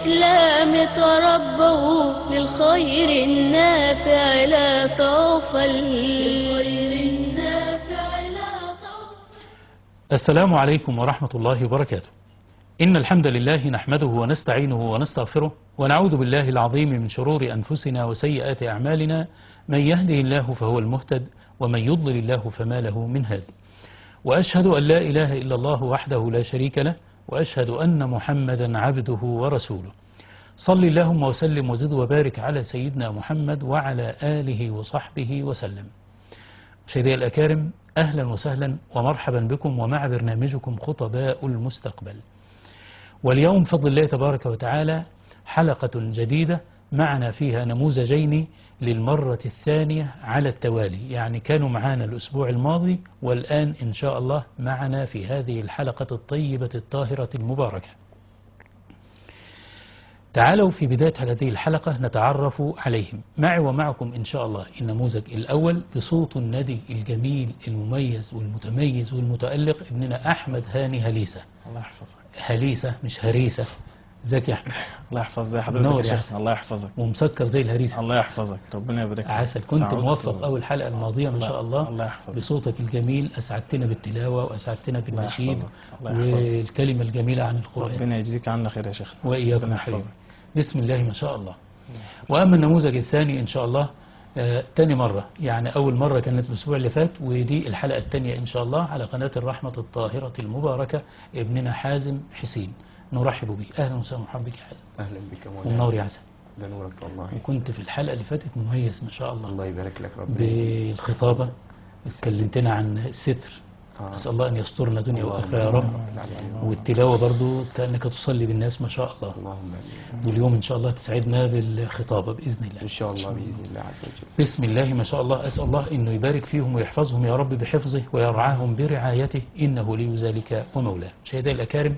الإسلام تربوا للخير النافع لا طوفل للخير النافع لا طوفل السلام عليكم ورحمة الله وبركاته إن الحمد لله نحمده ونستعينه ونستغفره ونعوذ بالله العظيم من شرور أنفسنا وسيئات أعمالنا من يهده الله فهو المهتد ومن يضلل الله فما له من هاد وأشهد أن لا إله إلا الله وحده لا شريك له وأشهد أن محمدا عبده ورسوله صل اللهم وسلم وزد وبارك على سيدنا محمد وعلى آله وصحبه وسلم مشاهدي الأكارم أهلا وسهلا ومرحبا بكم ومع برنامجكم خطباء المستقبل واليوم فضل الله تبارك وتعالى حلقة جديدة معنا فيها نموذجين للمرة الثانية على التوالي يعني كانوا معنا الأسبوع الماضي والآن إن شاء الله معنا في هذه الحلقة الطيبة الطاهرة المباركة تعالوا في بداية هذه الحلقة نتعرف عليهم معي ومعكم إن شاء الله النموذج الأول بصوت الندي الجميل المميز والمتميز والمتألق ابننا أحمد هاني هليسة الله يحفظك هليسة مش هريسة ازيك يا أحمد الله يحفظ زي نور حضرتك يا يا حسن. شيخ الله يحفظك ومسكر زي الهريسة الله يحفظك ربنا يبارك فيك عسل كنت سعودت موفق و- أول حلقة الماضية ما الله- شاء الله الله يحفظك. بصوتك الجميل أسعدتنا بالتلاوة وأسعدتنا بالنشيد يحفظك. الله يحفظك. والكلمة الجميلة عن القرآن ربنا يجزيك عنا خير يا شيخ وإياكم ربنا يا حبيبي يحفظك. بسم الله ما شاء الله وأما النموذج الثاني إن شاء الله آه تاني مرة يعني أول مرة كانت الأسبوع اللي فات ودي الحلقة الثانية إن شاء الله على قناة الرحمة الطاهرة المباركة ابننا حازم حسين نرحب به أهلا وسهلا ومرحبا بك يا حازم اهلا بك يا مولانا والنور يا حسن ده نورك والله وكنت في الحلقة اللي فاتت مميز ما شاء الله الله يبارك لك ربنا يجزيك. بالخطابة اتكلمتنا عن الستر آه. أسأل الله أن يسترنا دنيا اللهم وآخرة يا رب آمين. والتلاوة برضو كأنك تصلي بالناس ما شاء الله اللهم امين واليوم إن شاء الله تسعدنا بالخطابة بإذن الله ان شاء الله باذن الله عز وجل بسم الله ما شاء الله أسأل الله أنه يبارك فيهم ويحفظهم يا رب بحفظه ويرعاهم برعايته إنه لي ذلك ومولاه مشاهدي الأكارم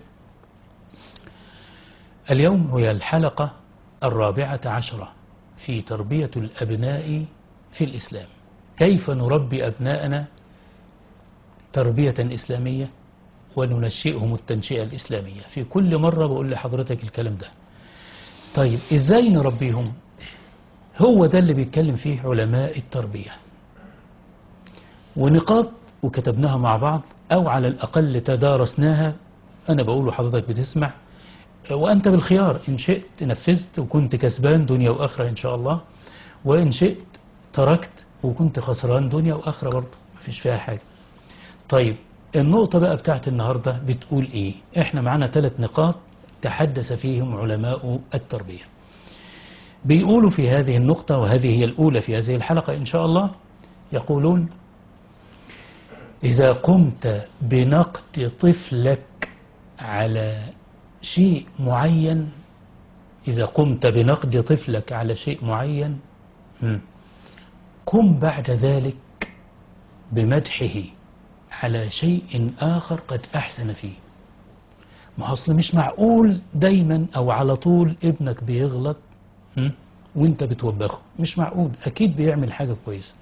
اليوم هي الحلقة الرابعة عشرة في تربية الأبناء في الإسلام كيف نربي أبناءنا تربية إسلامية وننشئهم التنشئة الإسلامية في كل مرة بقول لحضرتك الكلام ده طيب إزاي نربيهم هو ده اللي بيتكلم فيه علماء التربية ونقاط وكتبناها مع بعض أو على الأقل تدارسناها أنا بقول لحضرتك بتسمع وأنت بالخيار إن شئت نفذت وكنت كسبان دنيا وآخرة إن شاء الله وإن شئت تركت وكنت خسران دنيا وآخرة برضه مفيش فيها حاجة طيب النقطة بقى بتاعت النهاردة بتقول إيه إحنا معانا ثلاث نقاط تحدث فيهم علماء التربية بيقولوا في هذه النقطة وهذه هي الأولى في هذه الحلقة إن شاء الله يقولون إذا قمت بنقد طفلك على شيء معين إذا قمت بنقد طفلك على شيء معين مم، قم بعد ذلك بمدحه على شيء آخر قد أحسن فيه ما أصل مش معقول دايما أو على طول ابنك بيغلط م? وانت بتوبخه مش معقول أكيد بيعمل حاجة كويسة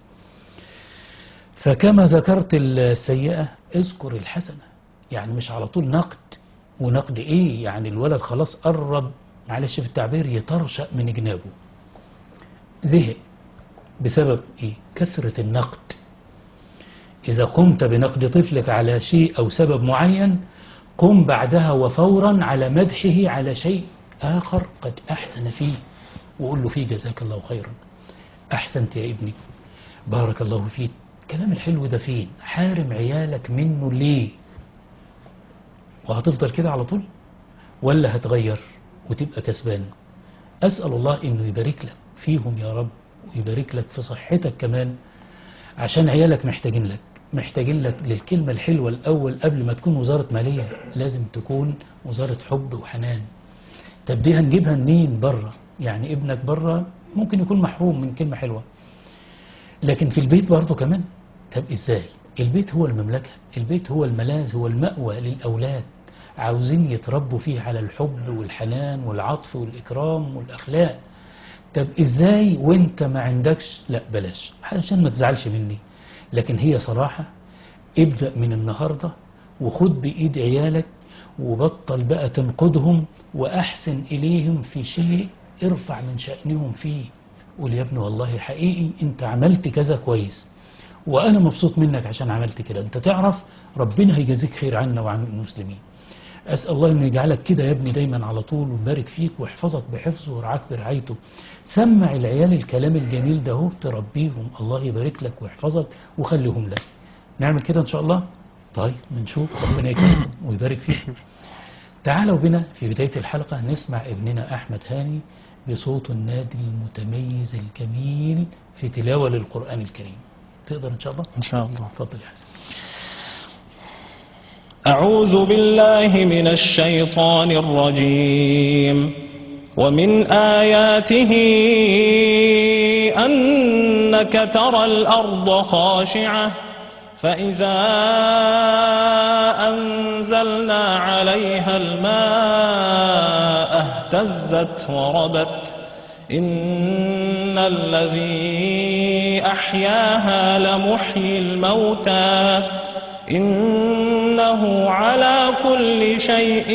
فكما ذكرت السيئة اذكر الحسنة يعني مش على طول نقد ونقد ايه يعني الولد خلاص قرب معلش في التعبير يطرشق من جنابه زهق بسبب ايه كثرة النقد إذا قمت بنقد طفلك على شيء أو سبب معين قم بعدها وفورا على مدحه على شيء آخر قد أحسن فيه وقول له فيه جزاك الله خيرا أحسنت يا ابني بارك الله فيك الكلام الحلو ده فين حارم عيالك منه ليه وهتفضل كده على طول ولا هتغير وتبقى كسبان أسأل الله إنه يبارك لك فيهم يا رب ويبارك لك في صحتك كمان عشان عيالك محتاجين لك محتاجين لك للكلمة الحلوة الأول قبل ما تكون وزارة مالية لازم تكون وزارة حب وحنان طب دي هنجيبها منين بره يعني ابنك بره ممكن يكون محروم من كلمة حلوة لكن في البيت برضه كمان طب ازاي البيت هو المملكة البيت هو الملاذ هو المأوى للأولاد عاوزين يتربوا فيه على الحب والحنان والعطف والإكرام والأخلاق طب ازاي وانت ما عندكش لا بلاش علشان ما تزعلش مني لكن هي صراحة ابدأ من النهاردة وخد بإيد عيالك وبطل بقى تنقدهم وأحسن إليهم في شيء ارفع من شأنهم فيه قول يا ابني والله حقيقي انت عملت كذا كويس وأنا مبسوط منك عشان عملت كده انت تعرف ربنا هيجازيك خير عنا وعن المسلمين أسأل الله أنه يجعلك كده يا ابني دايما على طول ويبارك فيك ويحفظك بحفظه ورعاك برعايته سمع العيال الكلام الجميل ده هو تربيهم الله يبارك لك ويحفظك وخليهم لك نعمل كده إن شاء الله طيب بنشوف ربنا يكرمك ويبارك فيك تعالوا بنا في بداية الحلقة نسمع ابننا أحمد هاني بصوت النادي المتميز الجميل في تلاوة للقرآن الكريم تقدر إن شاء الله إن شاء الله اتفضل يا حسن أعوذ بالله من الشيطان الرجيم ومن آياته أنك ترى الأرض خاشعة فإذا أنزلنا عليها الماء اهتزت وربت إن الذي أحياها لمحيي الموتى إنه على كل شيء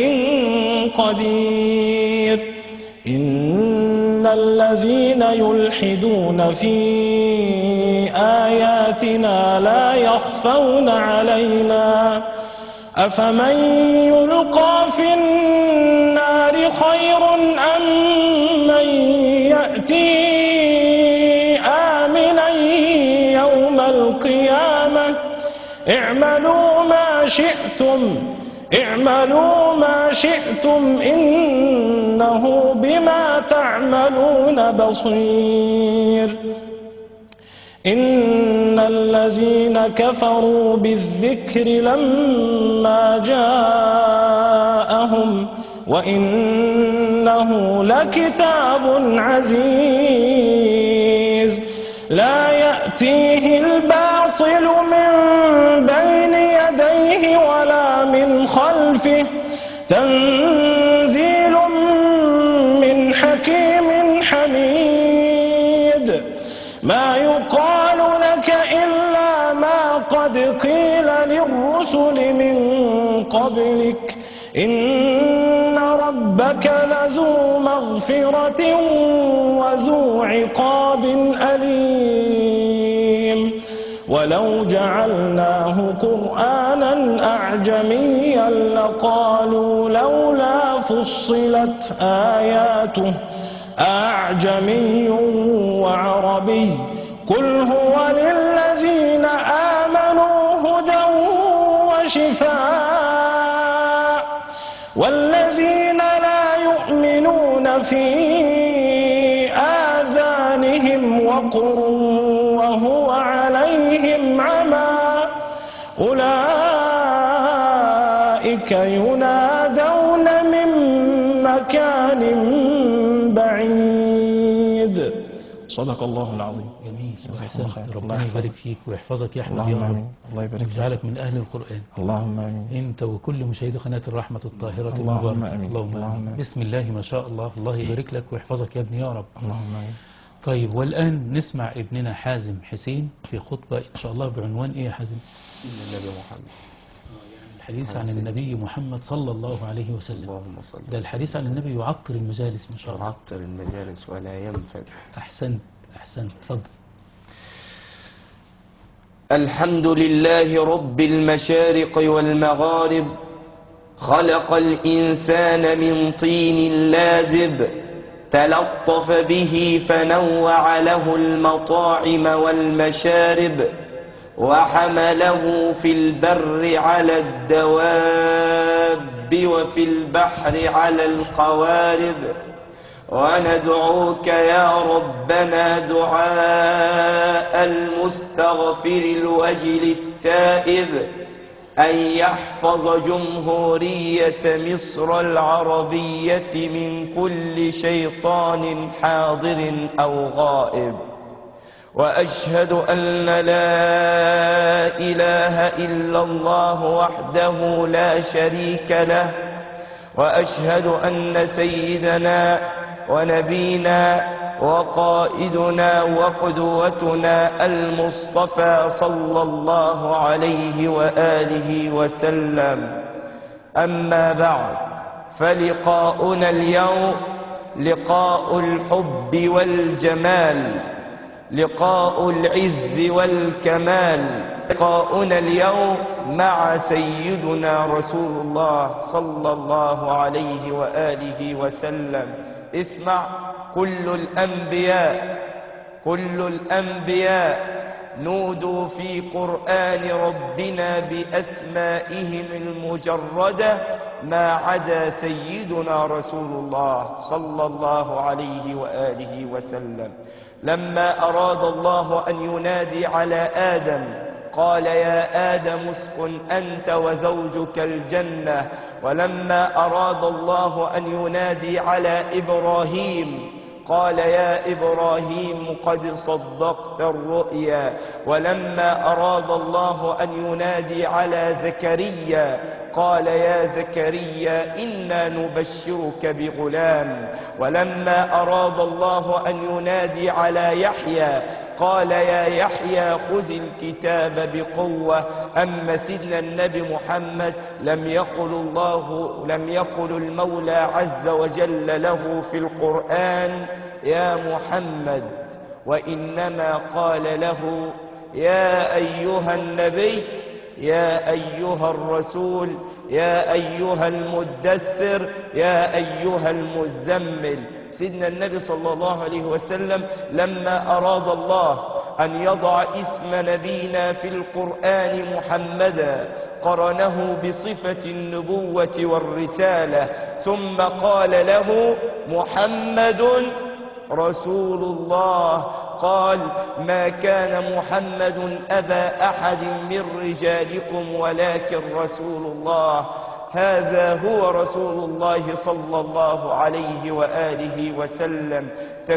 قدير إن الذين يلحدون في آياتنا لا يخفون علينا أفمن يلقى في النار خير أم من يأتي آمنا يوم القيامة اعملوا ما شئتم اعملوا ما شئتم إنه بما تعملون بصير إن الذين كفروا بالذكر لما جاءهم وإنه لكتاب عزيز لا يأتيه الباطل من بين يديه ولا من خلفه تنزيل من حكيم حميد ما يقال لك إلا ما قد قيل للرسل من قبلك إن ربك لذو مغفرة وذو عقاب أليم ولو جعلناه قرآنا أعجميا لقالوا لولا فصلت آياته أعجمي وعربي قل هو للذين آمنوا هدى وشفاء والذين لا يؤمنون في آذانهم وقر وهو عليهم عمى أولئك ينادون من مكان بعيد صدق الله العظيم جميل جزاكم وأحسنت الله خير. الله ربنا يبارك يحفظك. فيك ويحفظك يا أحمد اللهم يا آمين رب الله يبارك فيك ويجعلك من أهل القرآن اللهم آمين انت وكل مشاهدي قناة الرحمة الطاهرة اللهم المباركة آمين. اللهم اللهم آمين. آمين. بسم الله ما شاء الله الله يبارك لك ويحفظك يا ابني يا رب اللهم آمين طيب والآن نسمع ابننا حازم حسين في خطبة إن شاء الله بعنوان إيه يا حازم إن النبي محمد الحديث عن حازم. النبي محمد صلى الله عليه وسلم اللهم صل ده الحديث عن النبي يعطر المجالس ما شاء الله يعطر المجالس ولا ينفد أحسنت أحسنت تفضل الحمد لله رب المشارق والمغارب خلق الإنسان من طين لازب تلطف به فنوع له المطاعم والمشارب وحمله في البر على الدواب وفي البحر على القوارب وندعوك يا ربنا دعاء المستغفر الوجل التائب أن يحفظ جمهورية مصر العربية من كل شيطان حاضر أو غائب وأشهد أن لا إله إلا الله وحده لا شريك له وأشهد أن سيدنا ونبينا وقائدنا وقدوتنا المصطفى صلى الله عليه وآله وسلم أما بعد فلقاؤنا اليوم لقاء الحب والجمال لقاء العز والكمال لقاؤنا اليوم مع سيدنا رسول الله صلى الله عليه وآله وسلم اسمع كل الأنبياء كل الأنبياء نودوا في قرآن ربنا بأسمائهم المجردة ما عدا سيدنا رسول الله صلى الله عليه وآله وسلم لما أراد الله أن ينادي على آدم قال يا آدم اسكن أنت وزوجك الجنة ولما أراد الله أن ينادي على إبراهيم قال يا إبراهيم قد صدقت الرؤيا ولما أراد الله أن ينادي على زكريا قال يا زكريا إنا نبشرك بغلام ولما أراد الله أن ينادي على يحيى قال يا يحيى خذ الكتاب بقوة أما سيدنا النبي محمد لم يقل الله لم يقل المولى عز وجل له في القرآن يا محمد وإنما قال له يا أيها النبي يا أيها الرسول يا أيها المدثر يا أيها المزمل سيدنا النبي صلى الله عليه وسلم لما أراد الله أن يضع اسم نبينا في القرآن محمدا قرنه بصفة النبوة والرسالة ثم قال له محمد رسول الله قال ما كان محمد أبا أحد من رجالكم ولكن رسول الله هذا هو رسول الله صلى الله عليه وآله وسلم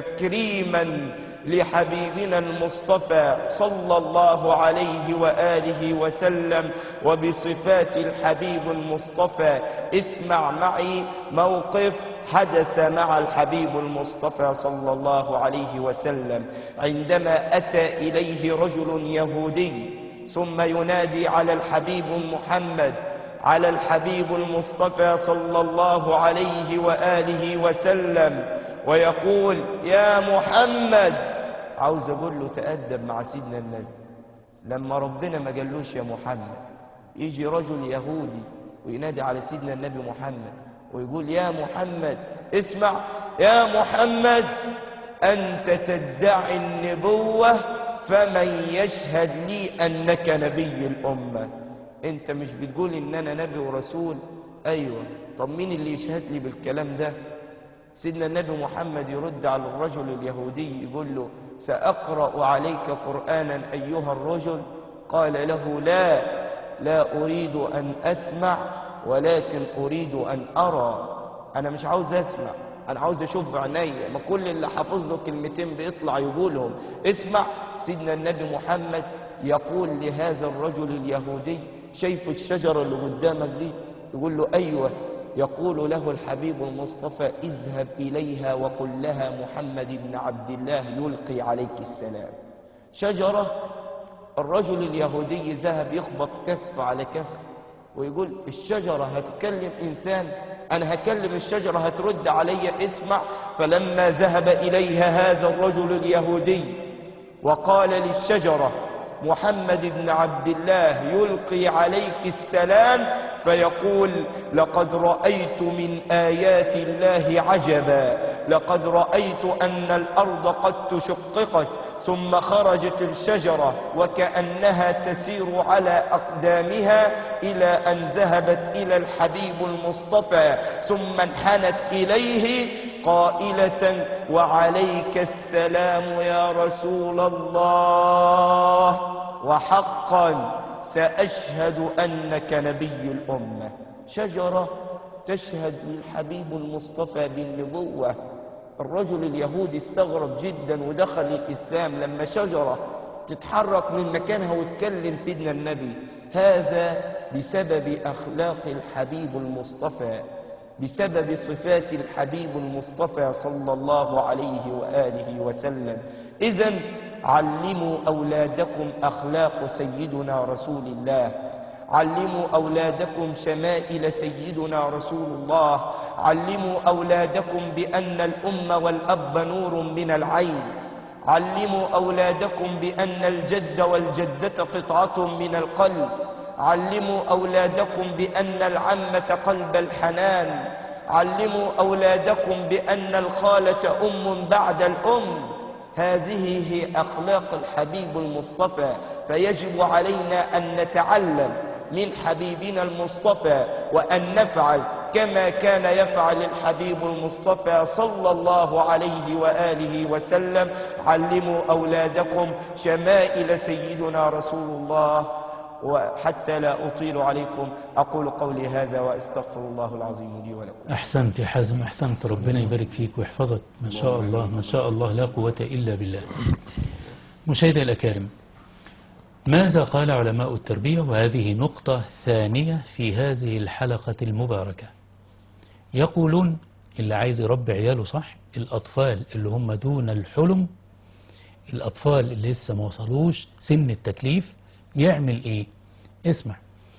تكريما لحبيبنا المصطفى صلى الله عليه وآله وسلم وبصفات الحبيب المصطفى اسمع معي موقف حدث مع الحبيب المصطفى صلى الله عليه وسلم عندما أتى إليه رجل يهودي ثم ينادي على الحبيب محمد على الحبيب المصطفى صلى الله عليه وآله وسلم ويقول يا محمد عاوز أقول له تأدب مع سيدنا النبي لما ربنا ما قالوش يا محمد يجي رجل يهودي وينادي على سيدنا النبي محمد ويقول يا محمد اسمع يا محمد أنت تدعي النبوة فمن يشهد لي أنك نبي الأمة أنت مش بتقول إن أنا نبي ورسول أيوة طب مين اللي يشهد لي بالكلام ده سيدنا النبي محمد يرد على الرجل اليهودي يقول له سأقرأ عليك قرآنا أيها الرجل قال له لا لا أريد أن أسمع ولكن أريد أن أرى أنا مش عاوز أسمع أنا عاوز أشوف عينيا ما كل اللي حافظ له كلمتين بيطلع يقولهم اسمع سيدنا النبي محمد يقول لهذا الرجل اليهودي شايف الشجرة اللي قدامك دي يقول له أيوة يقول له الحبيب المصطفى اذهب إليها وقل لها محمد بن عبد الله يلقي عليك السلام شجرة الرجل اليهودي ذهب يخبط كف على كف ويقول الشجرة هتكلم إنسان أنا هكلم الشجرة هترد علي اسمع فلما ذهب إليها هذا الرجل اليهودي وقال للشجرة محمد بن عبد الله يلقي عليك السلام فيقول لقد رأيت من آيات الله عجبا لقد رأيت أن الأرض قد تشققت ثم خرجت الشجرة وكأنها تسير على أقدامها إلى أن ذهبت إلى الحبيب المصطفى ثم انحنت إليه قائلة وعليك السلام يا رسول الله وحقا سأشهد أنك نبي الأمة شجرة تشهد للحبيب المصطفى بالنبوة الرجل اليهودي استغرب جدا ودخل الإسلام لما شجرة تتحرك من مكانها وتكلم سيدنا النبي هذا بسبب أخلاق الحبيب المصطفى بسبب صفات الحبيب المصطفى صلى الله عليه وآله وسلم إذا علموا أولادكم أخلاق سيدنا رسول الله علموا أولادكم شمائل سيدنا رسول الله علموا أولادكم بأن الأم والأب نور من العين علموا أولادكم بأن الجد والجدة قطعة من القلب علموا أولادكم بأن العمة قلب الحنان علموا أولادكم بأن الخالة أم بعد الأم هذه هي أخلاق الحبيب المصطفى فيجب علينا أن نتعلم من حبيبنا المصطفى وأن نفعل كما كان يفعل الحبيب المصطفى صلى الله عليه وآله وسلم علموا أولادكم شمائل سيدنا رسول الله وحتى لا أطيل عليكم أقول قولي هذا وأستغفر الله العظيم لي ولكم أحسنت يا حازم أحسنت ربنا يبارك فيك ويحفظك ما شاء الله ما شاء الله لا قوة إلا بالله مشاهدي الأكارم ماذا قال علماء التربية وهذه نقطة ثانية في هذه الحلقة المباركة يقولون اللي عايز يربي عياله صح الأطفال اللي هم دون الحلم الأطفال اللي لسه ما وصلوش سن التكليف يعمل إيه اسمع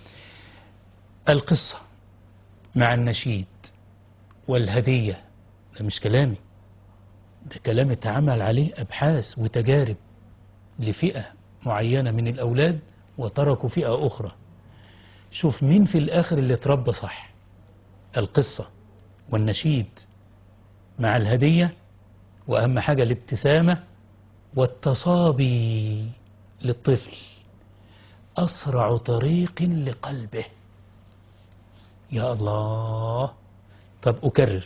القصة مع النشيد والهدية ده مش كلامي ده كلام اتعمل عليه أبحاث وتجارب لفئة معينة من الأولاد وتركوا فئة أخرى شوف مين في الآخر اللي اتربى صح القصة والنشيد مع الهدية وأهم حاجة الابتسامة والتصابي للطفل أسرع طريق لقلبه يا الله طب أكرر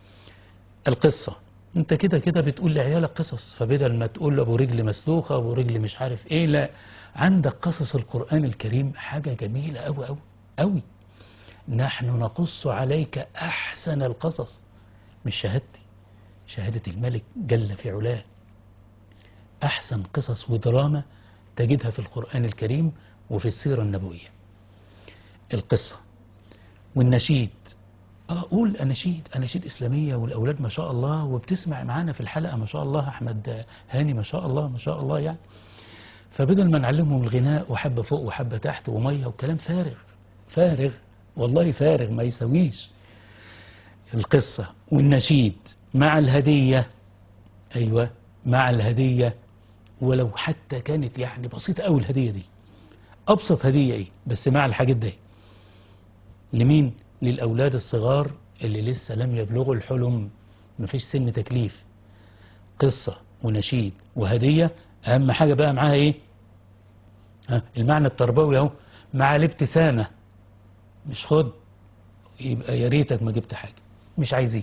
القصة انت كده كده بتقول لعيالك قصص فبدل ما تقول ابو رجل مسلوخه ابو رجل مش عارف ايه لا عندك قصص القران الكريم حاجه جميله قوي قوي قوي نحن نقص عليك احسن القصص مش شهادتي شهاده الملك جل في علاه احسن قصص ودراما تجدها في القران الكريم وفي السيره النبويه القصه والنشيد اه قول اناشيد اناشيد اسلاميه والاولاد ما شاء الله وبتسمع معانا في الحلقه ما شاء الله احمد هاني ما شاء الله ما شاء الله يعني فبدل ما نعلمهم الغناء وحبه فوق وحبه تحت وميه وكلام فارغ فارغ والله فارغ ما يسويش القصه والنشيد مع الهديه ايوه مع الهديه ولو حتى كانت يعني بسيطه قوي الهديه دي ابسط هديه ايه بس مع الحاجات دي لمين للأولاد الصغار اللي لسه لم يبلغوا الحلم مفيش سن تكليف قصة ونشيد وهدية أهم حاجة بقى معاها إيه ها المعنى التربوي أهو مع الابتسامة مش خد يبقى يا ريتك ما جبت حاجة مش عايزين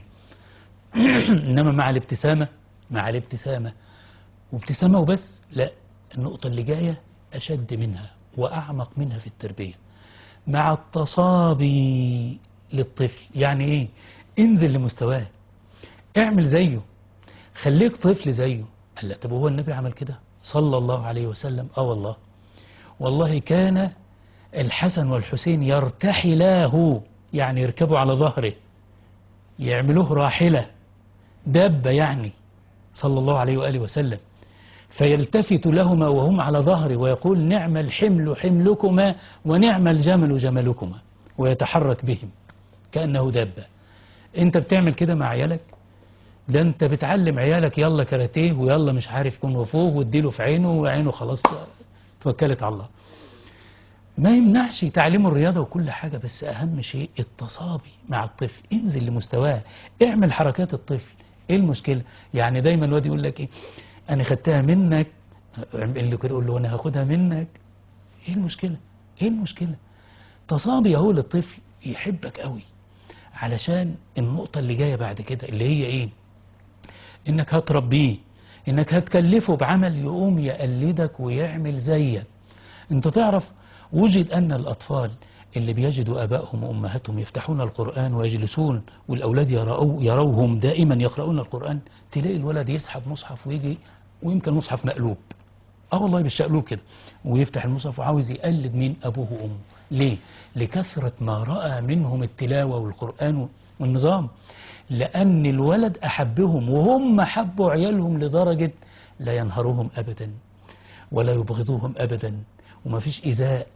إنما مع الابتسامة مع الابتسامة وابتسامة وبس لا النقطة اللي جاية أشد منها وأعمق منها في التربية مع التصابي للطفل يعني ايه انزل لمستواه اعمل زيه خليك طفل زيه قال لا طب هو النبي عمل كده صلى الله عليه وسلم اه والله والله كان الحسن والحسين يرتحلاه يعني يركبوا على ظهره يعملوه راحلة دابة يعني صلى الله عليه وآله وسلم فيلتفت لهما وهم على ظهره ويقول نعم الحمل حملكما ونعم الجمل جملكما ويتحرك بهم كأنه دابة انت بتعمل كده مع عيالك ده انت بتعلم عيالك يلا كاراتيه ويلا مش عارف كون وفوق واديله في عينه وعينه خلاص توكلت على الله ما يمنعش تعليم الرياضة وكل حاجة بس أهم شيء التصابي مع الطفل انزل لمستواه اعمل حركات الطفل ايه المشكلة يعني دايما الواد يقول لك ايه انا خدتها منك اللي كده يقول له انا هاخدها منك ايه المشكلة ايه المشكلة تصابي اهو للطفل يحبك قوي علشان النقطة اللي جاية بعد كده اللي هي ايه انك هتربيه انك هتكلفه بعمل يقوم يقلدك ويعمل زيك انت تعرف وجد ان الاطفال اللي بيجدوا ابائهم وامهاتهم يفتحون القران ويجلسون والاولاد يروا يروهم دائما يقرؤون القران تلاقي الولد يسحب مصحف ويجي ويمكن مصحف مقلوب اه والله بالشقلوب كده ويفتح المصحف وعاوز يقلد مين ابوه وامه ليه لكثره ما راى منهم التلاوه والقران والنظام لان الولد احبهم وهم حبوا عيالهم لدرجه لا ينهرهم ابدا ولا يبغضوهم ابدا وما فيش ايذاء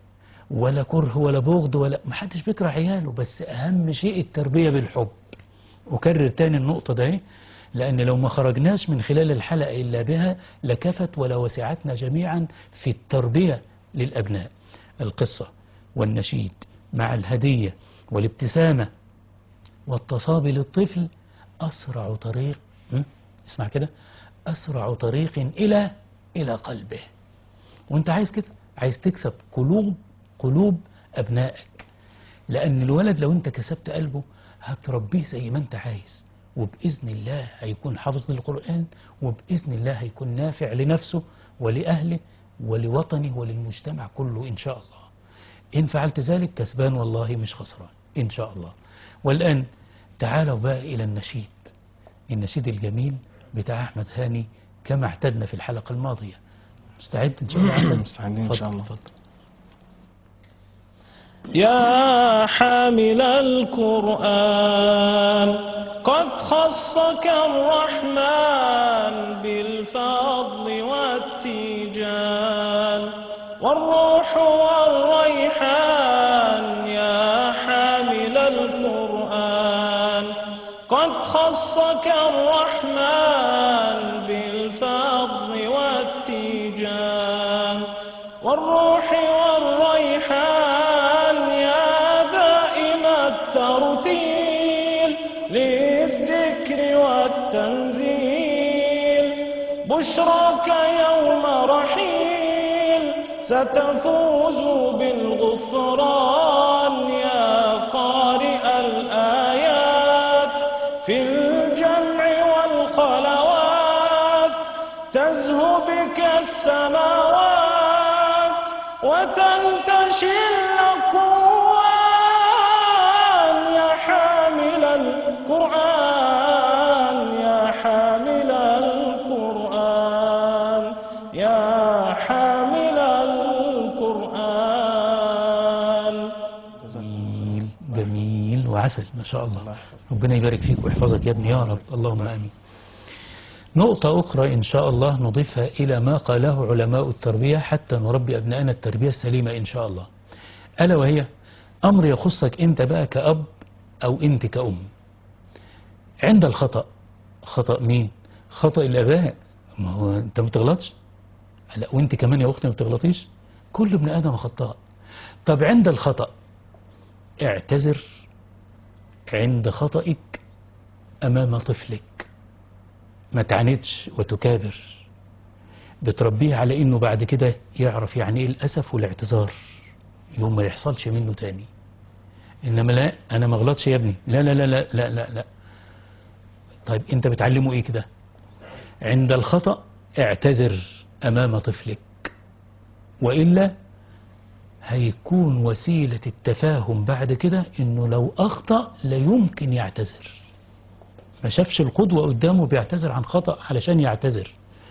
ولا كره ولا بغض ولا محدش بيكره عياله بس أهم شيء التربية بالحب أكرر تاني النقطة ده لأن لو ما خرجناش من خلال الحلقة إلا بها لكفت ولا وسعتنا جميعا في التربية للأبناء القصة والنشيد مع الهدية والابتسامة والتصابي للطفل أسرع طريق م? اسمع كده أسرع طريق إلى إلى قلبه وانت عايز كده عايز تكسب قلوب قلوب أبنائك لأن الولد لو انت كسبت قلبه هتربيه زي ما انت عايز وبإذن الله هيكون حافظ للقرآن وبإذن الله هيكون نافع لنفسه ولأهله ولوطنه وللمجتمع كله إن شاء الله إن فعلت ذلك كسبان والله مش خسران إن شاء الله والآن تعالوا بقى إلى النشيد النشيد الجميل بتاع أحمد هاني كما اعتدنا في الحلقة الماضية مستعد إن شاء الله أحمد؟ مستعدين إن شاء اتفضل، الله. اتفضل. يا حامل القرآن قد خصك الرحمن بالفضل والتيجان والروح والريحان يا حامل القرآن قد خصك الرحمن بالفضل والتيجان والروح والريحان يا دائم الترتيل للذكر والتنزيل بشراك يوم رحيل ستفوز بالغفران يا قارئ الآيات في الجمع والخلوات تزهو بك السماوات وتنتشي الأكوان يا حامل القرآن يا حامل القرآن يا حامل القرآن جميل جميل وعسل ما شاء الله ربنا يبارك فيك ويحفظك يا ابني يا رب اللهم امين نقطة أخرى إن شاء الله نضيفها إلى ما قاله علماء التربية حتى نربي أبنائنا التربية السليمة إن شاء الله ألا وهي أمر يخصك أنت بقى كأب أو أنت كأم عند الخطأ خطأ مين؟ خطأ الآباء ما هو أنت ما تغلطش لا وأنت كمان يا أختي ما بتغلطيش كل ابن آدم خطاء طب عند الخطأ اعتذر عند خطئك أمام طفلك ما تعاندش وتكابر بتربيه على انه بعد كده يعرف يعني ايه الاسف والاعتذار يوم ما يحصلش منه تاني انما لا انا ما غلطش يا ابني لا لا لا لا لا لا, لا. طيب انت بتعلمه ايه كده عند الخطأ اعتذر امام طفلك والا هيكون وسيلة التفاهم بعد كده انه لو اخطأ لا يمكن يعتذر ما شافش القدوة قدامه بيعتذر عن خطأ علشان يعتذر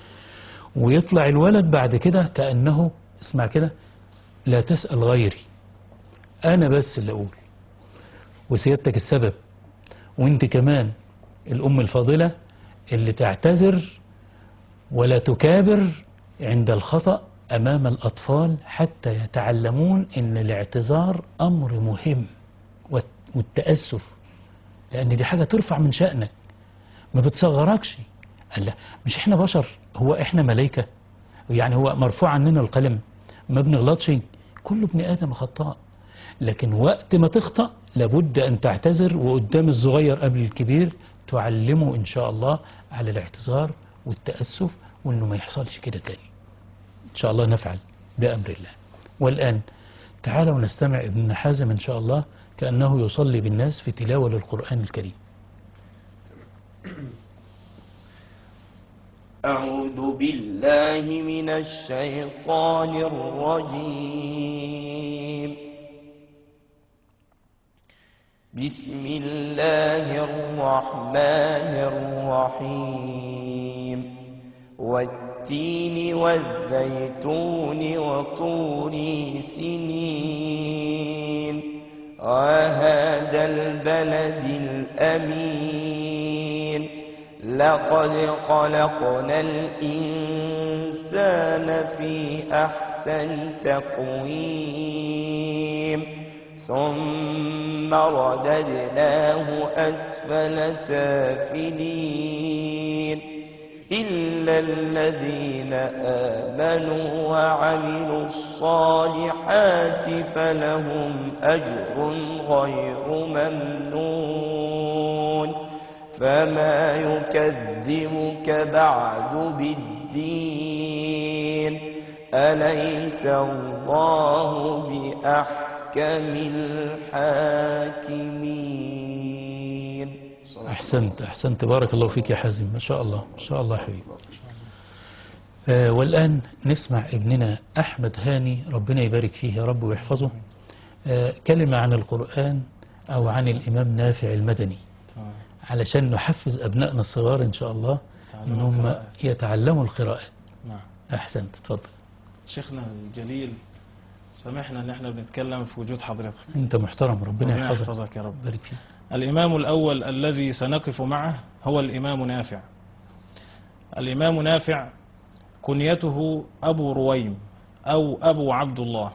ويطلع الولد بعد كده كأنه اسمع كده لا تسأل غيري أنا بس اللي أقول وسيادتك السبب وانت كمان الأم الفاضلة اللي تعتذر ولا تكابر عند الخطأ أمام الأطفال حتى يتعلمون أن الاعتذار أمر مهم والت- والتأسف لأن دي حاجة ترفع من شأنك ما بتصغركش قال لا مش احنا بشر هو احنا ملايكة يعني هو مرفوع عننا القلم ما بنغلطش كل ابن آدم خطاء لكن وقت ما تخطأ لابد أن تعتذر وقدام الصغير قبل الكبير تعلمه إن شاء الله على الاعتذار والتأسف وإنه ما يحصلش كده تاني إن شاء الله نفعل بأمر الله والآن تعالوا نستمع ابن حازم إن شاء الله كأنه يصلي بالناس في تلاوة للقرآن الكريم أعوذ بالله من الشيطان الرجيم بسم الله الرحمن الرحيم والتين والزيتون وطور سنين وهذا البلد الأمين لقد خلقنا الإنسان في أحسن تقويم ثم رددناه أسفل سافلين إلا الذين آمنوا وعملوا الصالحات فلهم أجر غير ممنون فما يكذبك بعد بالدين أليس الله بأحكم الحاكمين أحسنت أحسنت بارك الله فيك يا حازم ما شاء الله ما شاء الله يا حبيبي آه والآن نسمع ابننا أحمد هاني ربنا يبارك فيه يا رب ويحفظه آه كلمة عن القرآن أو عن الإمام نافع المدني تمام. علشان نحفز أبنائنا الصغار إن شاء الله تعلموا إن هم القراءة. يتعلموا القراءة نعم أحسنت تفضل شيخنا الجليل سامحنا ان احنا بنتكلم في وجود حضرتك أنت محترم ربنا ربنا يحفظك يحفظك يا رب يبارك فيك الإمام الأول الذي سنقف معه هو الإمام نافع الإمام نافع كنيته أبو رويم أو أبو عبد الله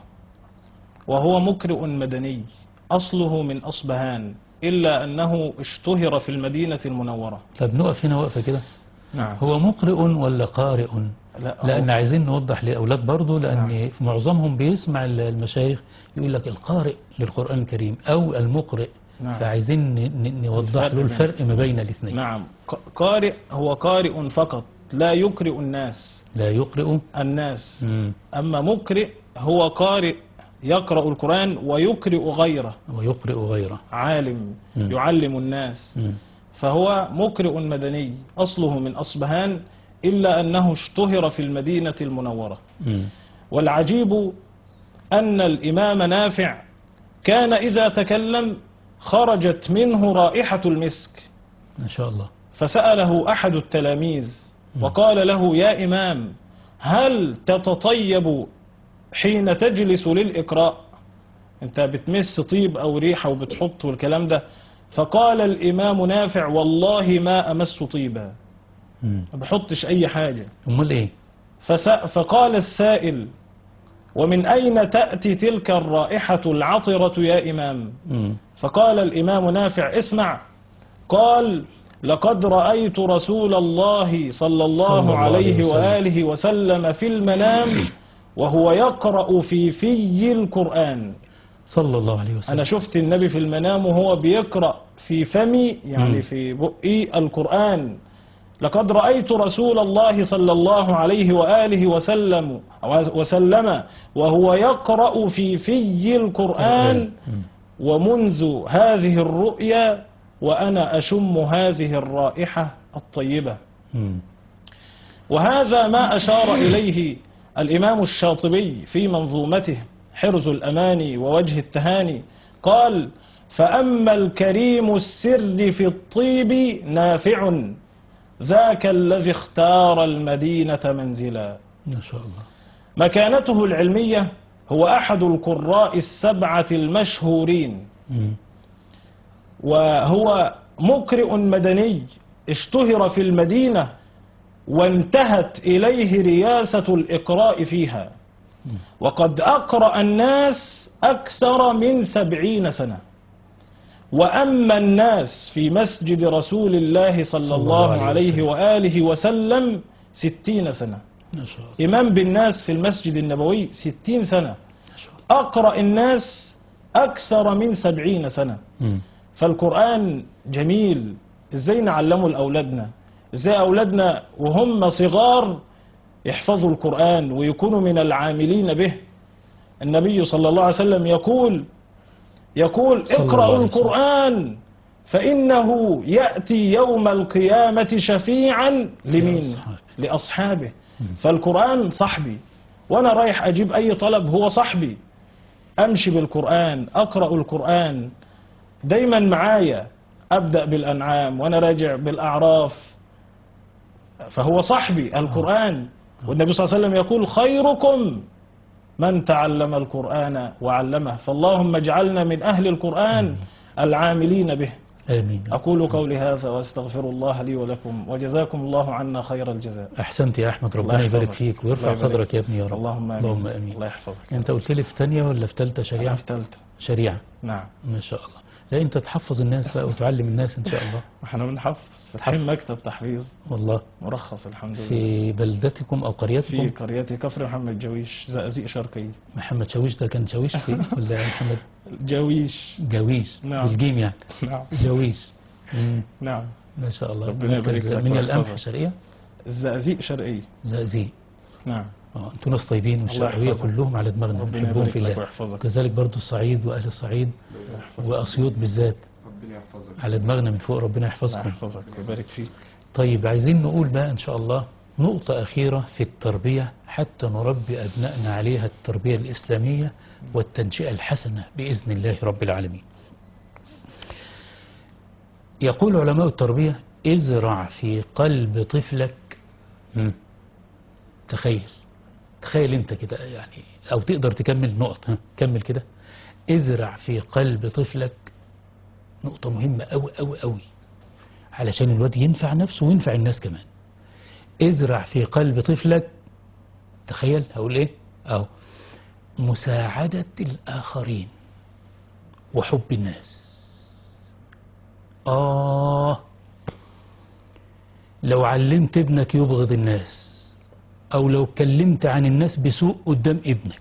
وهو مقرئ مدني أصله من أصبهان إلا أنه اشتهر في المدينة المنورة طب نقف هنا وقفة كده نعم هو مقرئ ولا قارئ لا لأن هو- عايزين نوضح لأولاد برضو لأن نعم. معظمهم بيسمع ال- المشايخ يقول لك القارئ للقرآن الكريم أو المقرئ نعم. فعايزين ن- ن- نوضح الفرق له بين- الفرق ما بين الاثنين نعم ق- قارئ هو قارئ فقط لا يقرئ الناس لا يقرئ الناس مم. أما مقرئ هو قارئ يقرأ القرآن ويقرئ غيره ويقرئ غيره عالم مم. يعلم الناس مم. فهو مقرئ مدني أصله من أصبهان إلا أنه اشتهر في المدينة المنورة مم. والعجيب أن الإمام نافع كان إذا تكلم خرجت منه رائحة المسك ما شاء الله فسأله أحد التلاميذ وقال له يا إمام هل تتطيب حين تجلس للإقراء أنت بتمس طيب أو ريحة وبتحط والكلام ده فقال الإمام نافع والله ما أمس طيبا مم. ما بحطش أي حاجة أمال إيه فس... فقال السائل ومن أين تأتي تلك الرائحة العطرة يا إمام مم. فقال الإمام نافع اسمع قال لقد رأيت رسول الله صلى الله, صلى الله عليه عليه وسلم. وآله وسلم في المنام وهو يقرأ في في القرآن صلى الله عليه وسلم أنا شفت النبي في المنام وهو بيقرأ في فمي يعني مم. في بقي القرآن لقد رأيت رسول الله صلى الله عليه وآله وسلم وسلم وهو يقرأ في في القرآن مم. ومنذ هذه الرؤيا وأنا أشم هذه الرائحة الطيبة مم. وهذا ما أشار إليه الإمام الشاطبي في منظومته حرز الأماني ووجه التهاني قال فأما الكريم السر في الطيب نافع ذاك الذي اختار المدينة منزلا ما شاء الله مكانته العلمية هو أحد القراء السبعة المشهورين مم. وهو مقرئ مدني اشتهر في المدينة وانتهت إليه رياسة الإقراء فيها وقد أقرأ الناس أكثر من سبعين سنة وأما الناس في مسجد رسول الله صلى, صلى الله الله عليه عليه وسلم. وآله وسلم ستين سنة ما شاء الله إمام بالناس في المسجد النبوي ستين سنة ما شاء الله أقرأ الناس أكثر من سبعين سنة مم. فالقرآن جميل ازاي نعلمه لأولادنا ازاي أولادنا وهم صغار يحفظوا القرآن ويكونوا من العاملين به النبي صلى الله عليه وسلم يقول يقول صلى الله اقرأوا عليه وسلم. القرآن فإنه يأتي يوم القيامة شفيعا لمين لأصحابه. لأصحابه فالقرآن صاحبي وأنا رايح أجيب أي طلب هو صاحبي أمشي بالقرآن أقرأ القرآن دايما معايا أبدأ بالأنعام وأنا راجع بالأعراف فهو صاحبي القرآن والنبي صلى الله عليه وسلم يقول خيركم من تعلم القرآن وعلمه فاللهم اجعلنا من أهل القرآن العاملين به آمين أقول قولي هذا وأستغفر الله لي ولكم وجزاكم الله عنا خير الجزاء أحسنت يا أحمد ربنا الله يبارك يحفظك. فيك ويرفع الله يبارك قدرك يا ابني يا رب اللهم آمين اللهم آمين الله يحفظك أنت قلت لي في ثانية ولا في ثالثة أنا شريعة في ثالثة شريعة نعم ما شاء الله لا أنت تحفظ الناس بقى وتعلم الناس إن شاء الله احنا بنحفظ فاتحين مكتب تحفيظ والله مرخص الحمد لله في بلدتكم أو في قريتكم قريتي كفر محمد جويش زقازيق شرقي محمد شاويش ده كان شاويش في ولا محمد جويش جاويش نعم. بالجيم يعني نعم جاويش مم. نعم ما شاء الله ربنا يبارك مركز لك من ويحفظك. القمح شرقية الزقازيق شرقي زقزيق نعم اه انتوا ناس طيبين والشرقية يحفظك. كلهم على دماغنا ربنا بنحبهم يبارك في لك الله ويحفظك كذلك برضو الصعيد واهل الصعيد واسيوط بالذات ربنا يحفظك على دماغنا من فوق ربنا الله يحفظكم يحفظك ويبارك فيك طيب عايزين نقول بقى ان شاء الله نقطة أخيرة في التربية حتى نربي أبنائنا عليها التربية الإسلامية والتنشئة الحسنة بإذن الله رب العالمين يقول علماء التربية ازرع في قلب طفلك مم. تخيل تخيل انت كده يعني او تقدر تكمل نقطة ها، كمل كده ازرع في قلب طفلك نقطة مهمة أوي أوي أوي علشان الواد ينفع نفسه وينفع الناس كمان ازرع في قلب طفلك تخيل هقول ايه اهو مساعدة الآخرين وحب الناس آه لو علمت ابنك يبغض الناس أو لو كلمت عن الناس بسوء قدام ابنك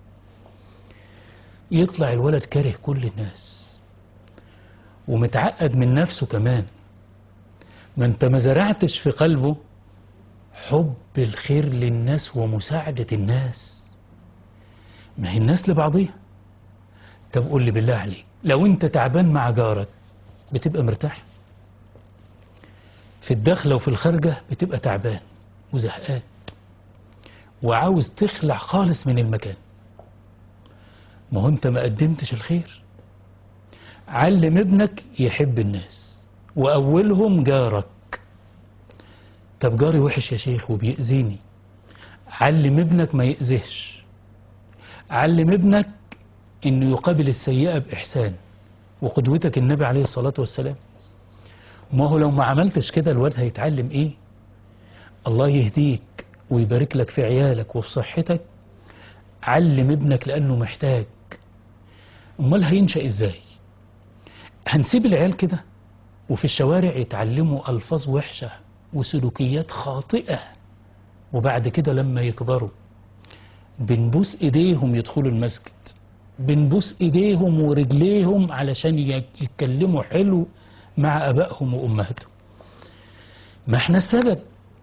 يطلع الولد كاره كل الناس ومتعقد من نفسه كمان ما انت ما زرعتش في قلبه حب الخير للناس ومساعدة الناس ما هي الناس لبعضيها طب قول لي بالله عليك لو انت تعبان مع جارك بتبقى مرتاح في الدخلة وفي الخارجة بتبقى تعبان وزهقان وعاوز تخلع خالص من المكان ما هو انت ما قدمتش الخير علم ابنك يحب الناس وأولهم جارك طب جاري وحش يا شيخ وبيأذيني علم ابنك ما يأذيش علم ابنك انه يقابل السيئة بإحسان وقدوتك النبي عليه الصلاة والسلام ما هو لو ما عملتش كده الواد هيتعلم ايه الله يهديك ويبارك لك في عيالك وفي صحتك علم ابنك لأنه محتاج امال هينشأ ازاي هنسيب العيال كده وفي الشوارع يتعلموا ألفاظ وحشة وسلوكيات خاطئة وبعد كده لما يكبروا بنبوس ايديهم يدخلوا المسجد بنبوس ايديهم ورجليهم علشان ي- يتكلموا حلو مع ابائهم وامهاتهم ما احنا السبب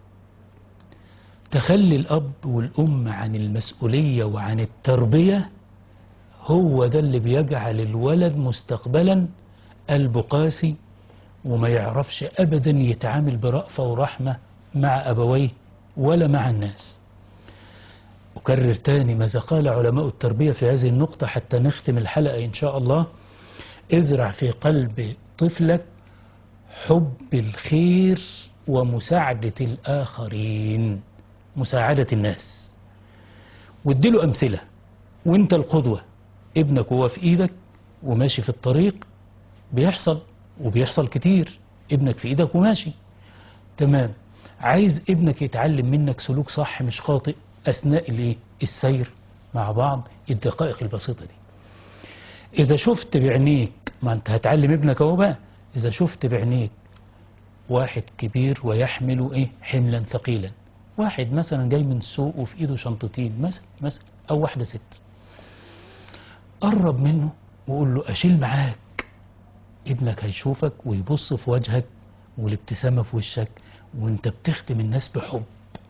تخلي الاب والام عن المسؤولية وعن التربية هو ده اللي بيجعل الولد مستقبلا قلبه قاسي وما يعرفش ابدا يتعامل برأفة ورحمة مع ابويه ولا مع الناس أكرر تاني ماذا قال علماء التربية في هذه النقطة حتى نختم الحلقة إن شاء الله ازرع في قلب طفلك حب الخير ومساعدة الآخرين مساعدة الناس واديله أمثلة وانت القدوة ابنك وهو في ايدك وماشي في الطريق بيحصل وبيحصل كتير ابنك في ايدك وماشي تمام عايز ابنك يتعلم منك سلوك صح مش خاطئ اثناء الايه السير مع بعض الدقائق البسيطه دي اذا شفت بعينيك ما انت هتعلم ابنك اهو بقى اذا شفت بعينيك واحد كبير ويحمل ايه حملا ثقيلا واحد مثلا جاي من السوق وفي ايده شنطتين مثلا مثلا او واحده ست قرب منه وقول له اشيل معاك ابنك هيشوفك ويبص في وجهك والابتسامة في وشك وانت بتختم الناس بحب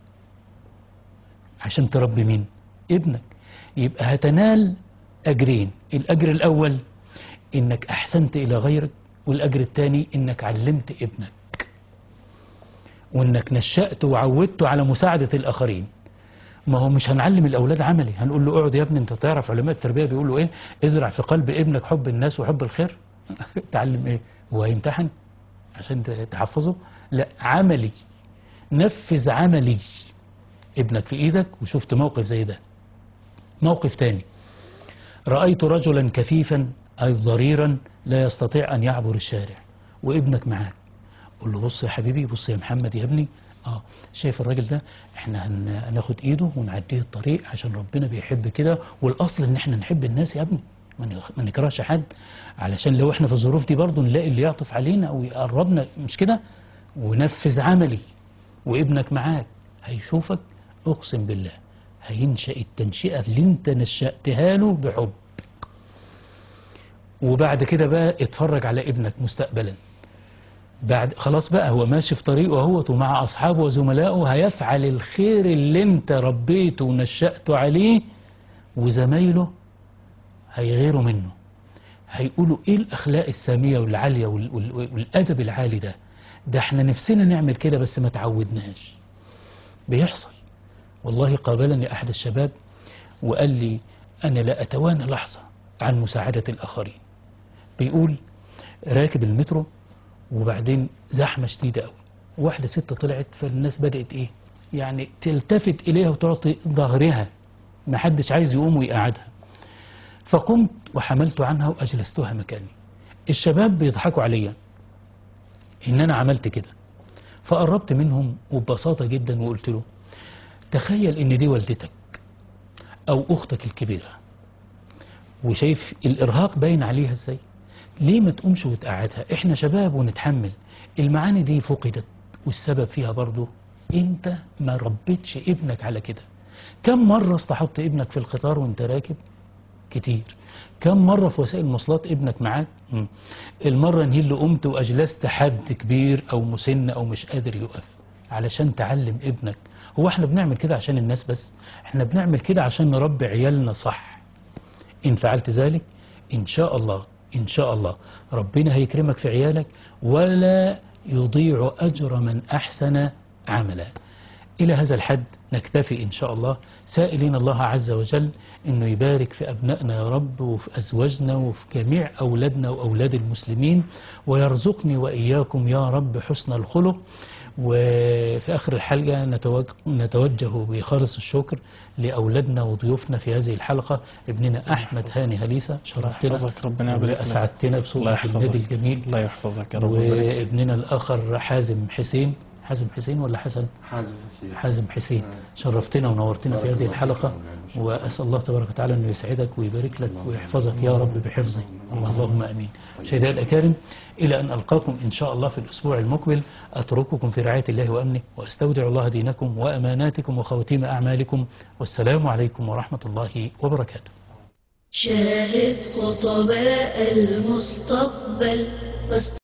عشان تربي مين ابنك يبقى هتنال أجرين الأجر الأول إنك أحسنت إلى غيرك والأجر الثاني إنك علمت ابنك وإنك نشأت وعودته على مساعدة الآخرين ما هو مش هنعلم الأولاد عملي هنقول له اقعد يا ابني أنت تعرف علماء التربية بيقولوا إيه ازرع في قلب ابنك حب الناس وحب الخير تعلم إيه هو هيمتحن عشان تحفظه لا عملي نفذ عملي ابنك في ايدك وشفت موقف زي ده موقف تاني رأيت رجلا كفيفا أي ضريرا لا يستطيع أن يعبر الشارع وابنك معاك قول له بص يا حبيبي بص يا محمد يا ابني اه شايف الراجل ده احنا هن- هناخد ايده ونعديه الطريق عشان ربنا بيحب كده والاصل ان احنا نحب الناس يا ابني ما نخ- ما نكرهش حد علشان لو احنا في الظروف دي برضه نلاقي اللي يعطف علينا او يقربنا مش كده ونفذ عملي وابنك معاك هيشوفك اقسم بالله هينشأ التنشئة اللي انت نشأتها له بحب وبعد كده بقى اتفرج على ابنك مستقبلا بعد خلاص بقى هو ماشي في طريقه اهوت ومع اصحابه وزملائه هيفعل الخير اللي انت ربيته ونشأته عليه وزمايله هيغيروا منه هيقولوا ايه الاخلاق الساميه والعاليه وال- وال- والادب العالي ده ده احنا نفسنا نعمل كده بس ما تعودناش بيحصل والله قابلني احد الشباب وقال لي انا لا اتوانى لحظه عن مساعده الاخرين بيقول راكب المترو وبعدين زحمه شديده قوي واحده ست طلعت فالناس بدات ايه يعني تلتفت اليها وتعطي ظهرها ما حدش عايز يقوم ويقعدها فقمت وحملت عنها واجلستها مكاني الشباب بيضحكوا عليا ان انا عملت كده فقربت منهم وببساطه جدا وقلت له تخيل ان دي والدتك او اختك الكبيره وشايف الارهاق باين عليها ازاي ليه ما تقومش وتقعدها احنا شباب ونتحمل المعاني دي فقدت والسبب فيها برضو انت ما ربيتش ابنك على كده كم مرة اصطحبت ابنك في القطار وانت راكب كتير كم مرة في وسائل المواصلات ابنك معاك مم. المرة ان هي اللي قمت واجلست حد كبير او مسن او مش قادر يقف علشان تعلم ابنك هو احنا بنعمل كده عشان الناس بس احنا بنعمل كده عشان نربي عيالنا صح إن فعلت ذلك إن شاء الله إن شاء الله ربنا هيكرمك في عيالك ولا يضيع أجر من أحسن عملا إلى هذا الحد نكتفي إن شاء الله سائلين الله عز وجل أنه يبارك في أبنائنا يا رب وفي أزواجنا وفي جميع أولادنا وأولاد المسلمين ويرزقني وإياكم يا رب حسن الخلق وفي آخر الحلقة نتوج- نتوجه بخالص الشكر لأولادنا وضيوفنا في هذه الحلقة ابننا أحمد هاني هليسة شرفتنا يحفظك، ربنا يبارك لك. وأسعدتنا الله بصوتك يحفظك النادي الجميل الله يحفظك يا رب ويبارك فيك. وابننا الآخر حازم حسين حازم حسين ولا حسن حازم حسين حازم حسين شرفتنا ونورتنا في هذه الحلقة وأسأل الله تبارك وتعالى أنه يسعدك ويبارك لك ويحفظك يا رب بحفظه اللهم أمين مشاهدينا الأكارم إلى أن ألقاكم إن شاء الله في الأسبوع المقبل أترككم في رعاية الله وأمنه وأستودع الله دينكم وأماناتكم وخواتيم أعمالكم والسلام عليكم ورحمة الله وبركاته شاهد خطباء المستقبل